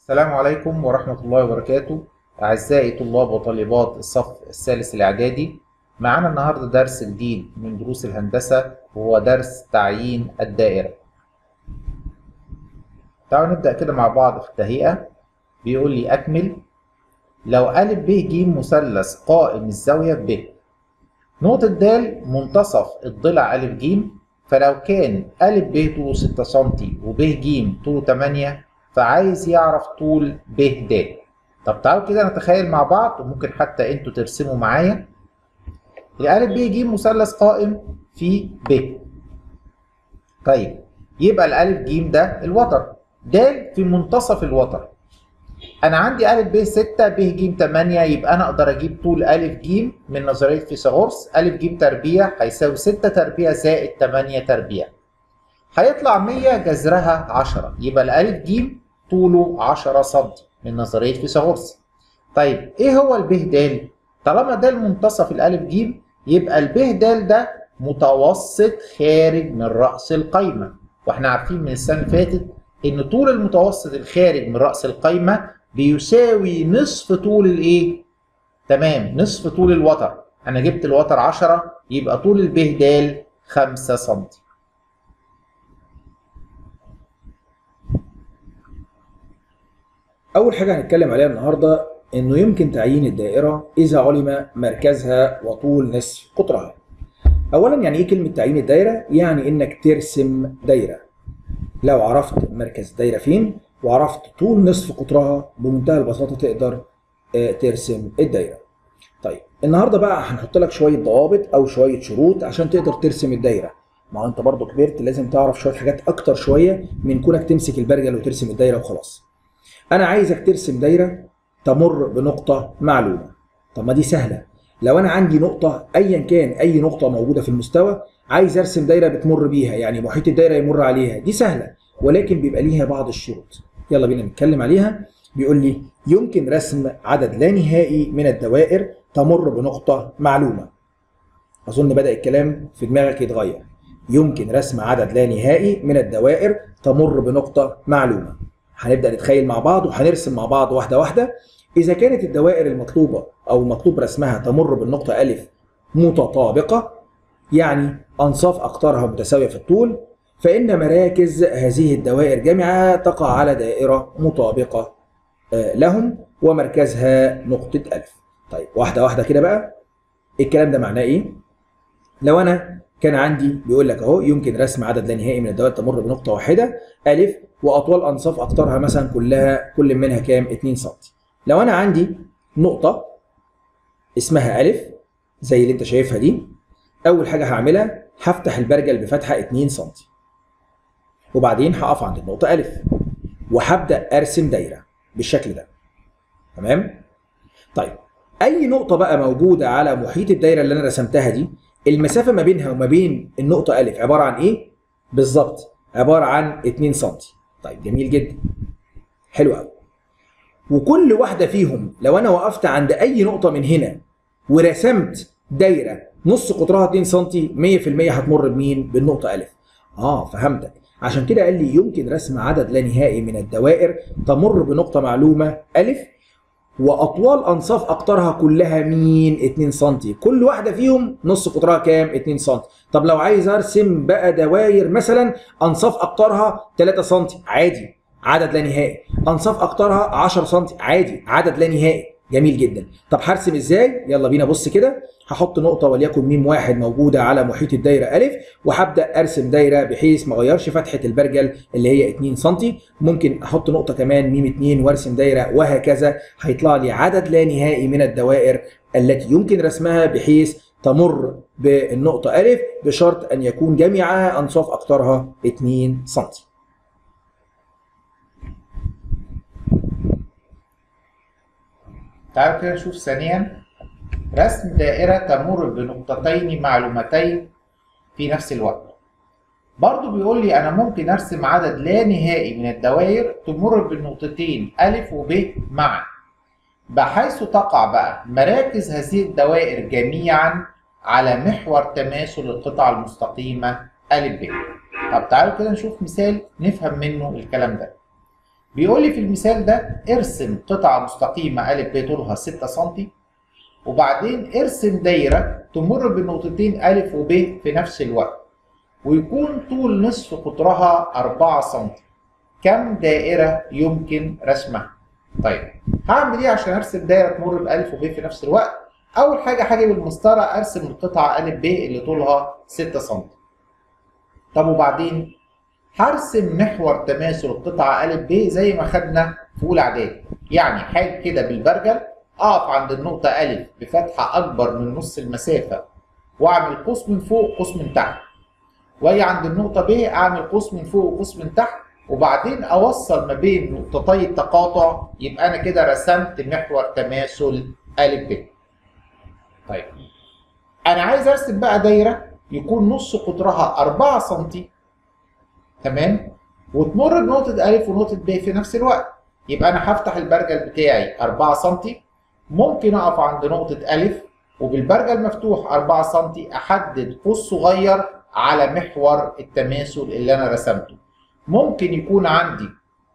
السلام عليكم ورحمة الله وبركاته أعزائي طلاب وطالبات الصف الثالث الإعدادي معانا النهاردة درس جديد من دروس الهندسة وهو درس تعيين الدائرة تعالوا نبدأ كده مع بعض في التهيئة بيقول لي أكمل لو أ ب ج مثلث قائم الزاوية ب نقطة د منتصف الضلع أ ج فلو كان أ ب طوله 6 سم وب ج طوله 8 فعايز يعرف طول ب د طب تعالوا كده نتخيل مع بعض وممكن حتى انتوا ترسموا معايا الألف ب ج مثلث قائم في ب طيب يبقى الألف ج ده الوتر د في منتصف الوتر أنا عندي ألف ب 6 ب ج 8 يبقى أنا أقدر أجيب طول ألف ج من نظرية فيثاغورس ألف ج تربيع هيساوي 6 تربيع زائد 8 تربيع هيطلع 100 جذرها 10 يبقى الألف ج طوله 10 سم من نظرية فيثاغورس. طيب إيه هو الب د؟ طالما ده المنتصف الألف ج يبقى الب د ده متوسط خارج من رأس القايمة، وإحنا عارفين من السنة اللي فاتت إن طول المتوسط الخارج من رأس القايمة بيساوي نصف طول الإيه؟ تمام نصف طول الوتر، أنا جبت الوتر 10 يبقى طول الب د 5 سم. أول حاجة هنتكلم عليها النهاردة إنه يمكن تعيين الدائرة إذا علم مركزها وطول نصف قطرها. أولاً يعني إيه كلمة تعيين الدائرة؟ يعني إنك ترسم دايرة. لو عرفت مركز الدايرة فين وعرفت طول نصف قطرها بمنتهى البساطة تقدر ترسم الدايرة. طيب النهارده بقى هنحط لك شوية ضوابط أو شوية شروط عشان تقدر ترسم الدايرة. ما هو أنت برضه كبرت لازم تعرف شوية حاجات أكتر شوية من كونك تمسك البرجل وترسم الدايرة وخلاص. انا عايزك ترسم دايره تمر بنقطه معلومه طب ما دي سهله لو انا عندي نقطه ايا كان اي نقطه موجوده في المستوى عايز ارسم دايره بتمر بيها يعني محيط الدايره يمر عليها دي سهله ولكن بيبقى ليها بعض الشروط يلا بينا نتكلم عليها بيقول لي يمكن رسم عدد لا نهائي من الدوائر تمر بنقطه معلومه اظن بدا الكلام في دماغك يتغير يمكن رسم عدد لا نهائي من الدوائر تمر بنقطه معلومه هنبدا نتخيل مع بعض وهنرسم مع بعض واحده واحده اذا كانت الدوائر المطلوبه او المطلوب رسمها تمر بالنقطه ا متطابقه يعني انصاف اقطارها متساويه في الطول فان مراكز هذه الدوائر جميعها تقع على دائره مطابقه لهم ومركزها نقطه ألف طيب واحده واحده كده بقى الكلام ده معناه ايه لو انا كان عندي بيقول لك اهو يمكن رسم عدد لا نهائي من الدوائر تمر بنقطه واحده الف واطوال انصاف اقطارها مثلا كلها كل منها كام 2 سم لو انا عندي نقطه اسمها الف زي اللي انت شايفها دي اول حاجه هعملها هفتح البرجل بفتحه 2 سم وبعدين هقف عند النقطه الف وهبدا ارسم دايره بالشكل ده تمام طيب اي نقطه بقى موجوده على محيط الدايره اللي انا رسمتها دي المسافه ما بينها وما بين النقطه الف عباره عن ايه بالظبط عباره عن 2 سم طيب جميل جدا حلو قوي وكل واحده فيهم لو انا وقفت عند اي نقطه من هنا ورسمت دايره نص قطرها 2 سم 100% هتمر بمين بالنقطه الف اه فهمتك عشان كده قال لي يمكن رسم عدد لا نهائي من الدوائر تمر بنقطه معلومه الف واطوال انصاف اقطارها كلها مين 2 سم كل واحده فيهم نص قطرها كام 2 سم طب لو عايز ارسم بقى دواير مثلا انصاف اقطارها 3 سم عادي عدد لا نهائي انصاف اقطارها 10 سم عادي عدد لا نهائي جميل جدا طب هرسم ازاي يلا بينا بص كده هحط نقطه وليكن ميم واحد موجوده على محيط الدايره الف وهبدا ارسم دايره بحيث ما اغيرش فتحه البرجل اللي هي 2 سم ممكن احط نقطه كمان ميم 2 وارسم دايره وهكذا هيطلع لي عدد لا نهائي من الدوائر التي يمكن رسمها بحيث تمر بالنقطه الف بشرط ان يكون جميعها انصاف اقطارها 2 سم تعالوا كده نشوف ثانيا رسم دائرة تمر بنقطتين معلومتين في نفس الوقت برضو بيقول لي أنا ممكن أرسم عدد لا نهائي من الدوائر تمر بالنقطتين أ وب معا بحيث تقع بقى مراكز هذه الدوائر جميعا على محور تماثل القطع المستقيمة أ ب طب تعالوا كده نشوف مثال نفهم منه الكلام ده بيقول لي في المثال ده ارسم قطعة مستقيمة أ ب طولها 6 سم وبعدين ارسم دايرة تمر بالنقطتين أ وب في نفس الوقت ويكون طول نصف قطرها 4 سم كم دائرة يمكن رسمها؟ طيب هعمل ايه عشان ارسم دايرة تمر بأ وب في نفس الوقت؟ أول حاجة هاجي بالمسطرة ارسم القطعة أ ب اللي طولها 6 سم طب وبعدين هرسم محور تماثل القطعة أ ب زي ما خدنا في أولى إعدادي يعني حاجة كده بالبرجل أقف عند النقطة أ بفتحة أكبر من نص المسافة وأعمل قوس من فوق قوس من تحت وأجي عند النقطة ب أعمل قوس من فوق وقوس من تحت وبعدين أوصل ما بين نقطتي التقاطع يبقى أنا كده رسمت محور تماثل أ ب طيب أنا عايز أرسم بقى دايرة يكون نص قطرها 4 سم تمام وتمر بنقطة أ ونقطة ب في نفس الوقت يبقى أنا هفتح البرجل بتاعي 4 سم ممكن أقف عند نقطة أ وبالبرجل مفتوح 4 سم أحدد قوس صغير على محور التماثل اللي أنا رسمته ممكن يكون عندي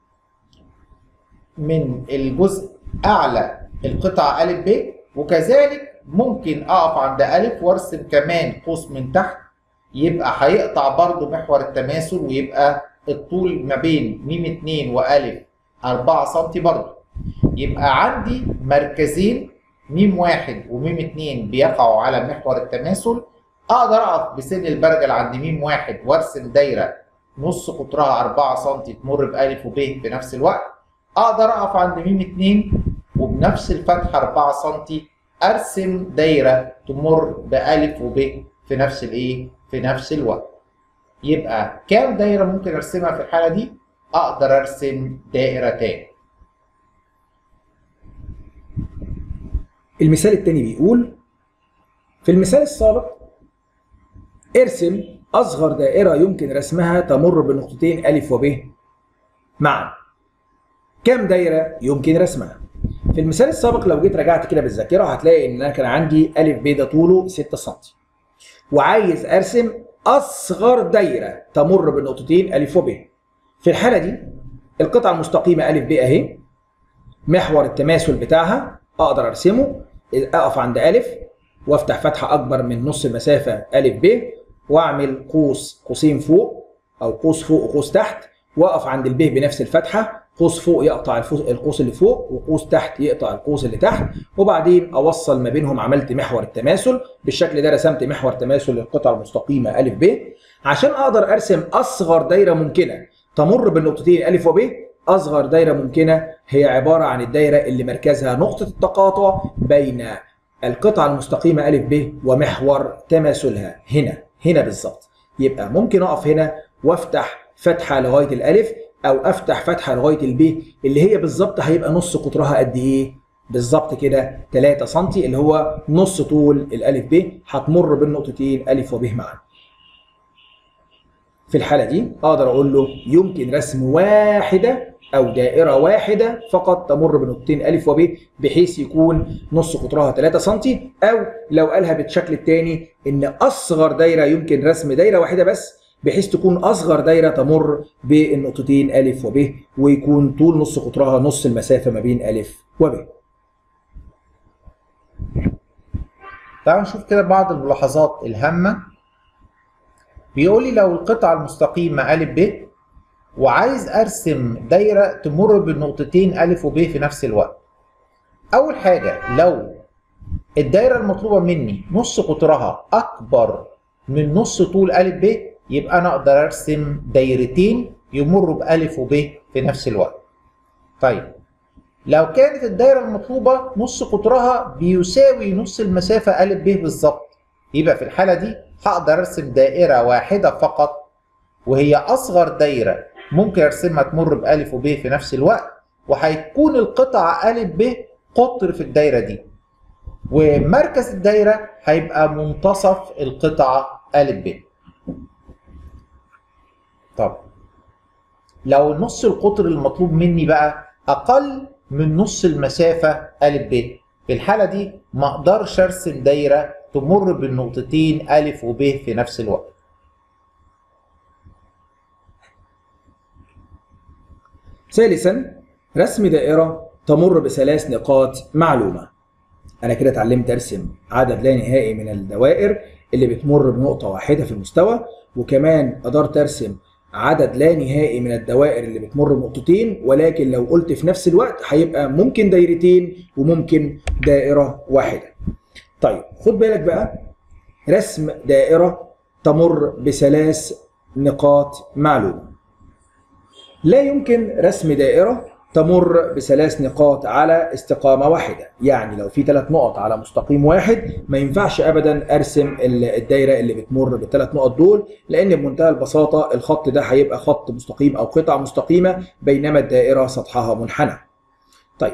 من الجزء أعلى القطعة أ ب وكذلك ممكن أقف عند أ وأرسم كمان قوس من تحت يبقى هيقطع برضو محور التماثل ويبقى الطول ما بين م 2 وأ 4 سم برضو يبقى عندي مركزين م 1 وم 2 بيقعوا على محور التماثل اقدر اقف بسن البرجل عند م 1 وارسم دايره نص قطرها 4 سم تمر بأ وب في نفس الوقت اقدر اقف عند م 2 وبنفس الفتحه 4 سم ارسم دايره تمر بأ وب في نفس الايه في نفس الوقت يبقى كام دايره ممكن ارسمها في الحاله دي اقدر ارسم دائرتان المثال الثاني بيقول في المثال السابق ارسم اصغر دائره يمكن رسمها تمر بنقطتين ا وب معا كام دايره يمكن رسمها في المثال السابق لو جيت رجعت كده بالذاكره هتلاقي ان انا كان عندي ا ب ده طوله 6 سم وعايز ارسم اصغر دايره تمر بنقطتين ا وب في الحاله دي القطعه المستقيمه ا ب اهي محور التماثل بتاعها اقدر ارسمه اقف عند ا وافتح فتحه اكبر من نص المسافه ا ب واعمل قوس قوسين فوق او قوس فوق وقوس تحت واقف عند الب بنفس الفتحه قوس فوق يقطع القوس اللي فوق وقوس تحت يقطع القوس اللي تحت وبعدين اوصل ما بينهم عملت محور التماثل بالشكل ده رسمت محور تماثل للقطعه المستقيمه ا ب عشان اقدر ارسم اصغر دايره ممكنه تمر بالنقطتين ا وب اصغر دايره ممكنه هي عباره عن الدايره اللي مركزها نقطه التقاطع بين القطعه المستقيمه ا ب ومحور تماثلها هنا هنا بالظبط يبقى ممكن اقف هنا وافتح فتحه لغايه الالف او افتح فتحه لغايه الب اللي هي بالظبط هيبقى نص قطرها قد ايه بالظبط كده 3 سم اللي هو نص طول الالف ب هتمر بالنقطتين ا وب معا في الحاله دي اقدر اقول له يمكن رسم واحده او دائره واحده فقط تمر بنقطتين ا وب بحيث يكون نص قطرها 3 سم او لو قالها بالشكل الثاني ان اصغر دايره يمكن رسم دايره واحده بس بحيث تكون اصغر دايره تمر بالنقطتين ا وب ويكون طول نص قطرها نص المسافه ما بين ا وب تعالوا نشوف كده بعض الملاحظات الهامه بيقول لي لو القطعه المستقيمه ا ب وعايز ارسم دايره تمر بالنقطتين ا وب في نفس الوقت اول حاجه لو الدايره المطلوبه مني نص قطرها اكبر من نص طول ا ب يبقى انا اقدر ارسم دايرتين يمروا بألف وب في نفس الوقت. طيب لو كانت الدايره المطلوبه نص قطرها بيساوي نص المسافه ا ب بالظبط يبقى في الحاله دي هقدر ارسم دائره واحده فقط وهي اصغر دايره ممكن ارسمها تمر بألف وب في نفس الوقت وهيكون القطعه ا ب قطر في الدايره دي. ومركز الدايره هيبقى منتصف القطعه ا ب. طب لو نص القطر المطلوب مني بقى اقل من نص المسافه ا ب في الحاله دي ما اقدرش ارسم دايره تمر بالنقطتين ا وب في نفس الوقت ثالثا رسم دائرة تمر بثلاث نقاط معلومة أنا كده اتعلمت أرسم عدد لا نهائي من الدوائر اللي بتمر بنقطة واحدة في المستوى وكمان قدرت أرسم عدد لا نهائي من الدوائر اللي بتمر بنقطتين ولكن لو قلت في نفس الوقت هيبقى ممكن دايرتين وممكن دائرة واحدة طيب خد بالك بقى رسم دائرة تمر بثلاث نقاط معلومة لا يمكن رسم دائرة تمر بثلاث نقاط على استقامة واحدة يعني لو في ثلاث نقط على مستقيم واحد ما ينفعش أبدا أرسم الدايرة اللي بتمر بالثلاث نقط دول لأن بمنتهى البساطة الخط ده هيبقى خط مستقيم أو قطعة مستقيمة بينما الدائرة سطحها منحنى طيب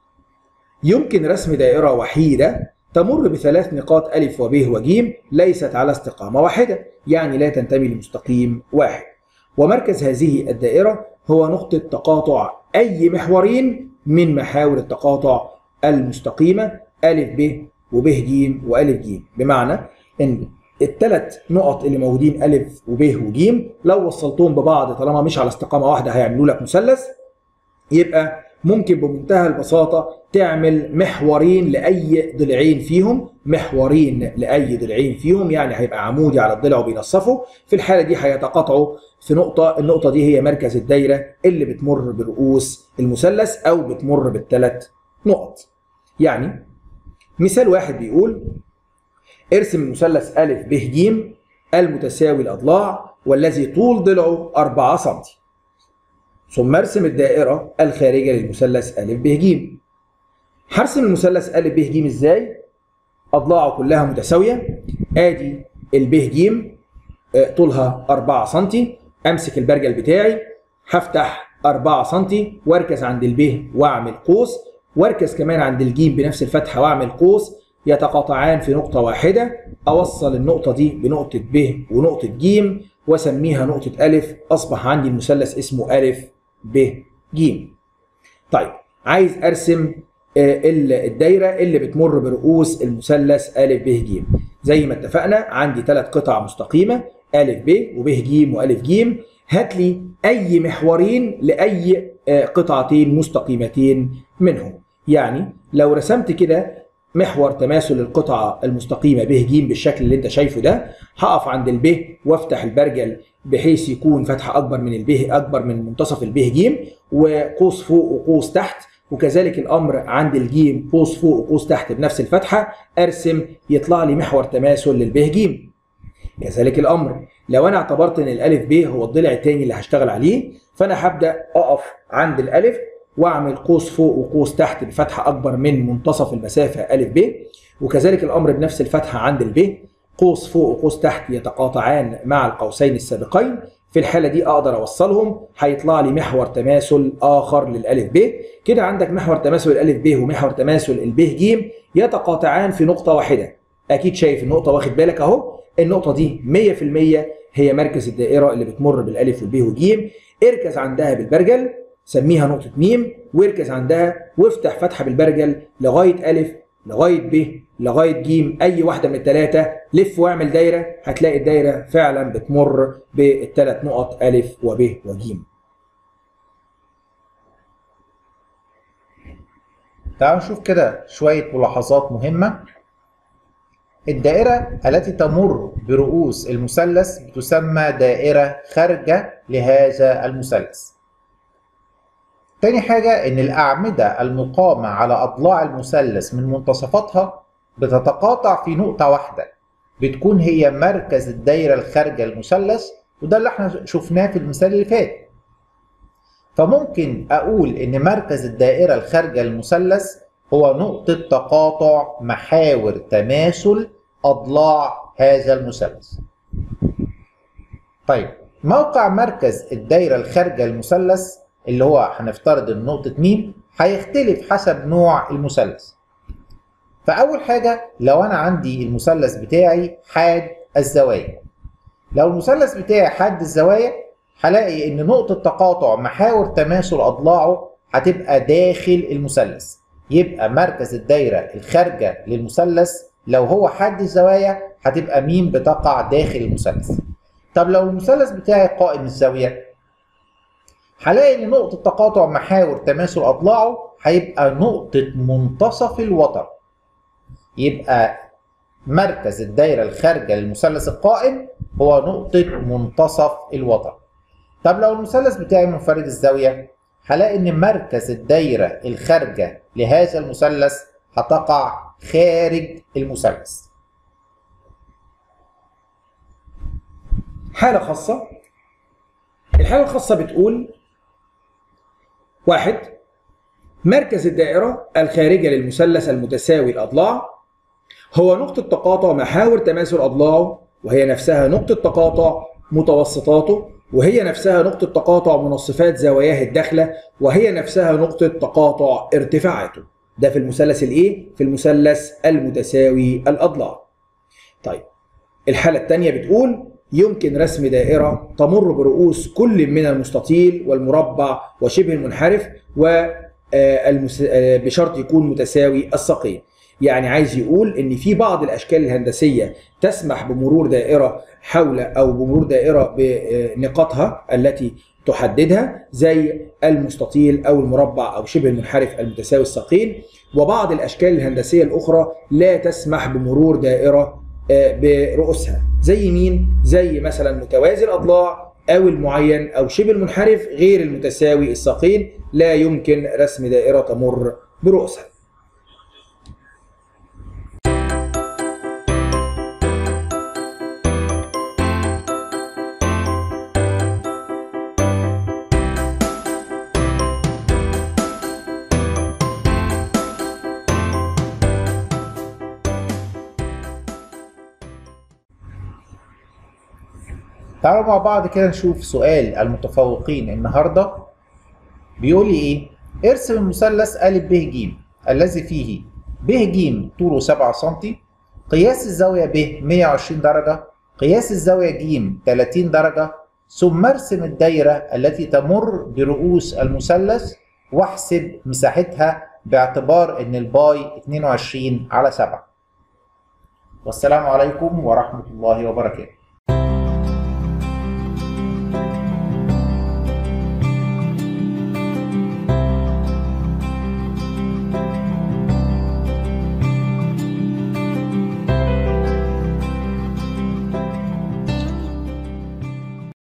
يمكن رسم دائرة وحيدة تمر بثلاث نقاط ألف وب وج ليست على استقامة واحدة يعني لا تنتمي لمستقيم واحد ومركز هذه الدائرة هو نقطة تقاطع أي محورين من محاور التقاطع المستقيمة ألف ب وب ج وألف ج بمعنى إن الثلاث نقط اللي موجودين ألف وب وج لو وصلتهم ببعض طالما مش على استقامة واحدة هيعملوا لك مثلث يبقى ممكن بمنتهى البساطة تعمل محورين لأي ضلعين فيهم محورين لأي ضلعين فيهم يعني هيبقى عمودي على الضلع وبينصفوا في الحالة دي هيتقاطعوا في نقطة النقطة دي هي مركز الدايرة اللي بتمر برؤوس المثلث أو بتمر بالثلاث نقط يعني مثال واحد بيقول ارسم المثلث أ ب ج المتساوي الأضلاع والذي طول ضلعه 4 سم ثم ارسم الدائرة الخارجة للمثلث أ ب ج هرسم المثلث أ ب ج ازاي؟ أضلاعه كلها متساوية آدي الب ج طولها 4 سم امسك البرجل بتاعي هفتح 4 سم واركز عند الب واعمل قوس واركز كمان عند الجيم بنفس الفتحه واعمل قوس يتقاطعان في نقطة واحدة أوصل النقطة دي بنقطة ب ونقطة ج وأسميها نقطة أ أصبح عندي المثلث اسمه أ ب ج. طيب عايز أرسم الدايرة اللي بتمر برؤوس المثلث أ ب ج. زي ما اتفقنا عندي ثلاث قطع مستقيمة أ ب وب ج وأ ج هات لي أي محورين لأي قطعتين مستقيمتين منهم يعني لو رسمت كده محور تماثل القطعة المستقيمة ب ج بالشكل اللي انت شايفه ده هقف عند الب وافتح البرجل بحيث يكون فتحة أكبر من الب أكبر من منتصف الب ج وقوس فوق وقوس تحت وكذلك الامر عند الجيم قوس فوق وقوس تحت بنفس الفتحه ارسم يطلع لي محور تماثل للب ج كذلك الامر لو انا اعتبرت ان الالف ب هو الضلع الثاني اللي هشتغل عليه فانا هبدا اقف عند الالف واعمل قوس فوق وقوس تحت بفتحه اكبر من منتصف المسافه ا ب وكذلك الامر بنفس الفتحه عند الب قوس فوق وقوس تحت يتقاطعان مع القوسين السابقين في الحالة دي أقدر أوصلهم هيطلع لي محور تماثل آخر للألف ب كده عندك محور تماثل الألف ب ومحور تماثل الب ج يتقاطعان في نقطة واحدة أكيد شايف النقطة واخد بالك أهو النقطة دي 100% هي مركز الدائرة اللي بتمر بالألف والب والج اركز عندها بالبرجل سميها نقطة م واركز عندها وافتح فتحة بالبرجل لغاية ألف لغايه ب لغايه ج اي واحده من الثلاثه لف واعمل دايره هتلاقي الدايره فعلا بتمر بالثلاث نقط ا وب وج تعالوا نشوف كده شويه ملاحظات مهمه الدائرة التي تمر برؤوس المثلث بتسمى دائرة خارجة لهذا المثلث. تاني حاجة إن الأعمدة المقامة على أضلاع المثلث من منتصفاتها بتتقاطع في نقطة واحدة بتكون هي مركز الدايرة الخارجة المثلث وده اللي احنا شفناه في المثال اللي فات فممكن أقول إن مركز الدائرة الخارجة المثلث هو نقطة تقاطع محاور تماثل أضلاع هذا المثلث طيب موقع مركز الدايرة الخارجة المثلث اللي هو هنفترض ان نقطة م هيختلف حسب نوع المثلث. فأول حاجة لو أنا عندي المثلث بتاعي حاد الزوايا. لو المثلث بتاعي حاد الزوايا هلاقي إن نقطة تقاطع محاور تماثل أضلاعه هتبقى داخل المثلث. يبقى مركز الدايرة الخارجة للمثلث لو هو حاد الزوايا هتبقى م بتقع داخل المثلث. طب لو المثلث بتاعي قائم الزاوية هلاقي ان نقطة تقاطع محاور تماثل اضلاعه هيبقى نقطة منتصف الوتر يبقى مركز الدايرة الخارجة للمثلث القائم هو نقطة منتصف الوتر طب لو المثلث بتاعي منفرد الزاوية هلاقي ان مركز الدايرة الخارجة لهذا المثلث هتقع خارج المثلث حالة خاصة الحالة الخاصة بتقول واحد مركز الدائرة الخارجة للمثلث المتساوي الأضلاع هو نقطة تقاطع محاور تماثل أضلاعه وهي نفسها نقطة تقاطع متوسطاته وهي نفسها نقطة تقاطع منصفات زواياه الداخلة وهي نفسها نقطة تقاطع ارتفاعاته ده في المثلث الايه؟ في المثلث المتساوي الأضلاع طيب الحالة الثانية بتقول يمكن رسم دائرة تمر برؤوس كل من المستطيل والمربع وشبه المنحرف و بشرط يكون متساوي الساقين يعني عايز يقول ان في بعض الاشكال الهندسيه تسمح بمرور دائره حول او بمرور دائره بنقاطها التي تحددها زي المستطيل او المربع او شبه المنحرف المتساوي الساقين وبعض الاشكال الهندسيه الاخرى لا تسمح بمرور دائره برؤوسها زي مين زي مثلا متوازي الاضلاع او المعين او شبه المنحرف غير المتساوي الساقين لا يمكن رسم دائره تمر برؤوسها تعالوا مع بعض كده نشوف سؤال المتفوقين النهارده بيقول لي ايه ارسم المثلث ا ب ج الذي فيه ب ج طوله 7 سم قياس الزاويه ب 120 درجه قياس الزاويه ج 30 درجه ثم ارسم الدايره التي تمر برؤوس المثلث واحسب مساحتها باعتبار ان الباي 22 على 7 والسلام عليكم ورحمه الله وبركاته